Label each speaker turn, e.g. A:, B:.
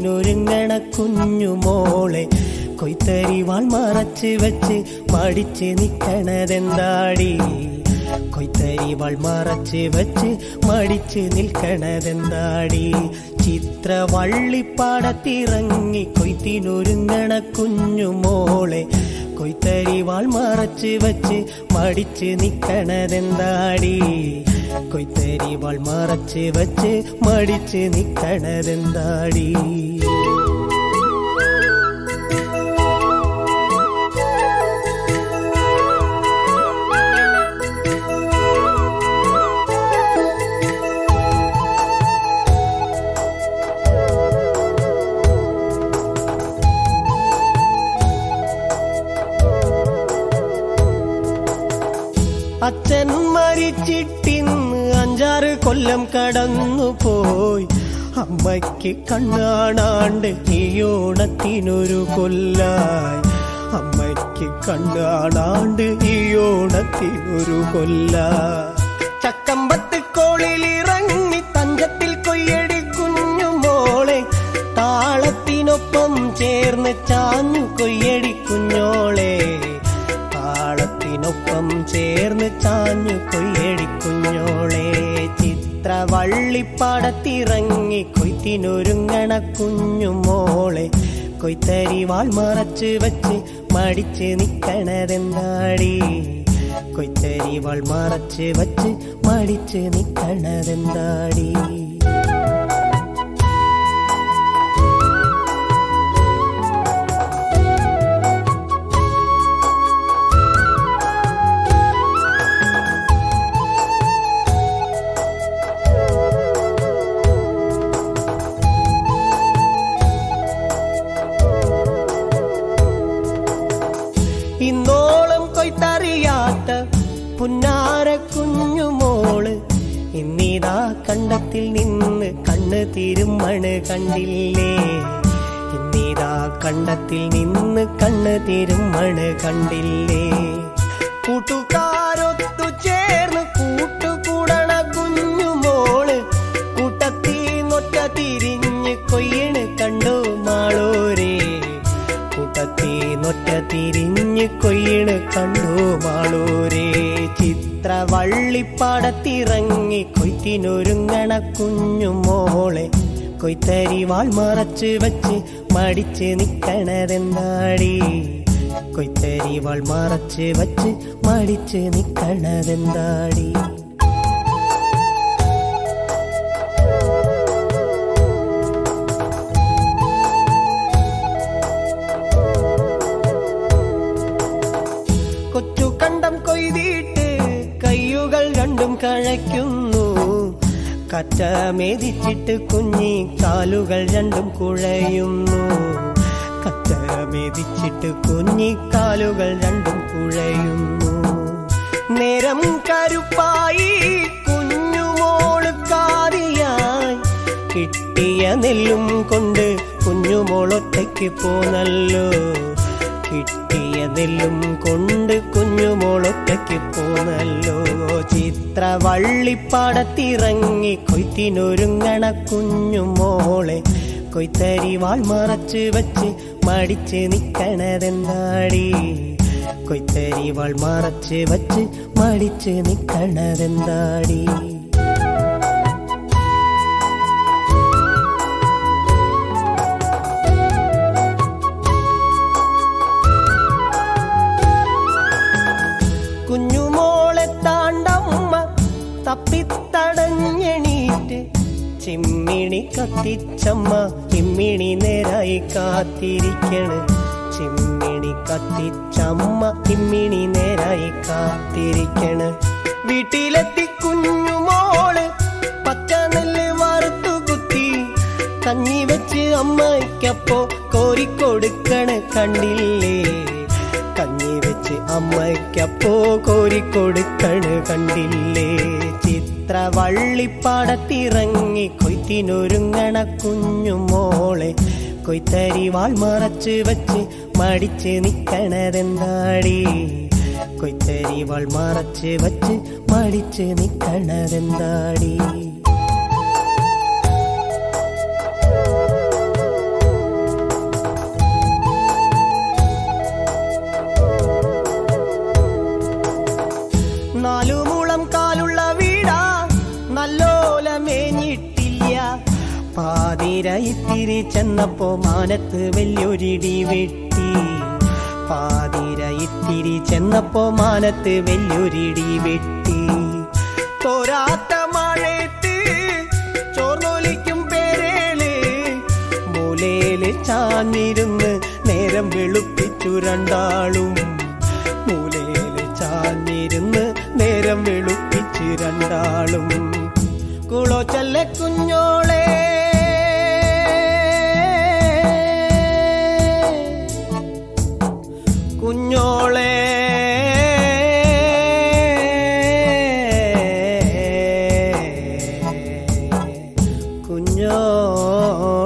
A: കൊയ്ത്തിനൊരുങ്ങണ കുഞ്ഞുമോളെ കൊയ്ത്തരിവാൾ മറച്ച് വെച്ച് മടിച്ച് നിക്കണതെന്താടി കൊയ്ത്തരിവാൾ മറച്ച് വെച്ച് മടിച്ച് നിൽക്കണതെന്താടി ചിത്രവള്ളിപ്പാടത്തിറങ്ങി കൊയ്ത്തിനൊരുങ്ങണ കുഞ്ഞുമോളെ കൊയ്ത്തരിവാൾ മറച്ച് വെച്ച് മടിച്ച് നിക്കണതെന്താടി കൊയ്ത്തരിവാൾ മറച്ച് വെച്ച് മടിച്ച് നിക്കണതെന്താടി അച്ഛൻ മരിച്ചിട്ടിന്ന് അഞ്ചാറ് കൊല്ലം കടന്നു പോയി അമ്മയ്ക്ക് കണ്ണാണാണ്ട് ഈ ഓണത്തിനൊരു കൊല്ലായി അമ്മയ്ക്ക് കണ്ണാണാണ്ട് ഈ ഓണത്തിനൊരു കൊല്ല ചക്കമ്പത്ത് കോളിൽ ഇറങ്ങി തഞ്ചത്തിൽ കൊയ്യടി കുഞ്ഞുമോളെ താളത്തിനൊപ്പം ചേർന്ന് ചാഞ്ഞു കൊയ്യടി കുഞ്ഞോളെ താളത്തിനൊപ്പം ചേർന്ന് ചാഞ്ഞു കൊയ്യടി കുഞ്ഞോളെ ചിത്രവള്ളിപ്പാടത്തിറങ്ങി കൊയ്ത്തിനൊരുങ്ങണ കുഞ്ഞുമോളെ കൊയ്ത്തരിവാൾ മറച്ച് വെച്ച് മടിച്ച് നിക്കണതെന്താടി കൊയ്ത്തരിവാൾ മറച്ച് വെച്ച് മടിച്ച് നിക്കണതെന്താടി ഇന്നോളം കൊയ്ത്തറിയാത്ത പുന്നാര കുഞ്ഞുമോള് ഇന്നിതാ കണ്ടത്തിൽ നിന്ന് കണ്ണ് തിരുമണ് കണ്ടില്ലേ ഇന്നിതാ കണ്ടത്തിൽ നിന്ന് കണ്ണ് തിരുമണ് കണ്ടില്ലേ കൂട്ടുകാരൊത്തു ചേർന്ന് കൂട്ടുകൂടണ കുഞ്ഞുമോള് കൂട്ടത്തി നൊറ്റ തിരിഞ്ഞ് കൊയ്യണ് കണ്ടു മാളോരേ കൂട്ടത്തി നൊറ്റ തിരിഞ്ഞ് കൊയ്യണ് കണ്ടു മാളൂരേ ചിത്രവള്ളിപ്പാടത്തിറങ്ങി കൊയ്ത്തിനൊരുങ്ങണ കുഞ്ഞുമോളെ കൊയ്ത്തരിവാൾ മറച്ച് വെച്ച് മടിച്ച് നിക്കണതെന്താടി കൊയ്ത്തരിവാൾ മറച്ച് വെച്ച് മടിച്ച് നിക്കണതെന്താടി കൊച്ചു കണ്ടം കൊയ്തിട്ട് കയ്യുകൾ രണ്ടും കഴയ്ക്കുന്നു കറ്റ മേതിച്ചിട്ട് കുഞ്ഞി കാലുകൾ രണ്ടും കുഴയുന്നു കറ്റ മേതിച്ചിട്ട് കുഞ്ഞി കാലുകൾ രണ്ടും കുഴയുന്നു നേരം കരുപ്പായി കുഞ്ഞുമോള് കാതിയായി കിട്ടിയ നെല്ലും കൊണ്ട് കുഞ്ഞുമോളൊറ്റയ്ക്ക് പോന്നല്ലോ കിട്ടിയ നെല്ലും കൊണ്ട് കുഞ്ഞുമോളൊറ്റയ്ക്ക് പോന്നല്ലോ ചിത്രവള്ളിപ്പാടത്തിറങ്ങി കൊയ്ത്തിനൊരുങ്ങണ കുഞ്ഞുമോളെ കൊയ്ത്തരിവാൾ മറച്ച് വെച്ച് മടിച്ച് നിക്കണതെന്താടി കൊയ്ത്തരിവാൾ മറച്ച് വെച്ച് മടിച്ച് നിക്കണതെന്താടി കുഞ്ഞുമോളെ താണ്ടമ്മ തപ്പിത്തടഞ്ഞെണീറ്റ് ചിമ്മിണി കത്തിച്ചമ്മ ചിമ്മിണി നേരായി കാത്തിരിക്കണ് ചിമ്മിണി കത്തിച്ചമ്മ ചിമ്മിണി നേരായി കാത്തിരിക്കണ് വീട്ടിലെത്തി കുഞ്ഞുമോള് പച്ച നെല്ല് വറുത്തു കുത്തി കഞ്ഞി വെച്ച് അമ്മയ്ക്കപ്പോ കോരിക്കൊടുക്കണ് കണ്ടില്ലേ കഞ്ഞി വെച്ച് അമ്മയ്ക്കപ്പോ കോരിക്കൊടുക്കണ് കണ്ടില്ലേ ചിത്രവള്ളിപ്പാടത്തിറങ്ങി കൊയ്ത്തിനൊരുങ്ങണ കുഞ്ഞുമോളെ കൊയ്ത്തരിവാൾ മറച്ച് വെച്ച് മടിച്ച് നിക്കണതെന്താടി കൊയ്ത്തരിവാൾ മറച്ച് വെച്ച് മടിച്ച് നിക്കണതെന്താടി ഇത്തിരി ചെന്നപ്പോ മാനത്ത് വലിയൊരിടി വെട്ടി പാതിര ഇത്തിരി ചെന്നപ്പോ മാനത്ത് വലിയൊരിടി വെട്ടി തോരാത്ത മഴയത്ത് ചോർന്നൊലിക്കും പേരേള് മൂലയില് ചാഞ്ഞിരുന്ന് നേരം വെളുപ്പിച്ചു രണ്ടാളും മൂലയില് ചാഞ്ഞിരുന്ന് നേരം വെളുപ്പിച്ച് രണ്ടാളും കുളോച്ചല്ല കുഞ്ഞോളെ കുഞ്ഞോളെ കുഞ്ഞോളെ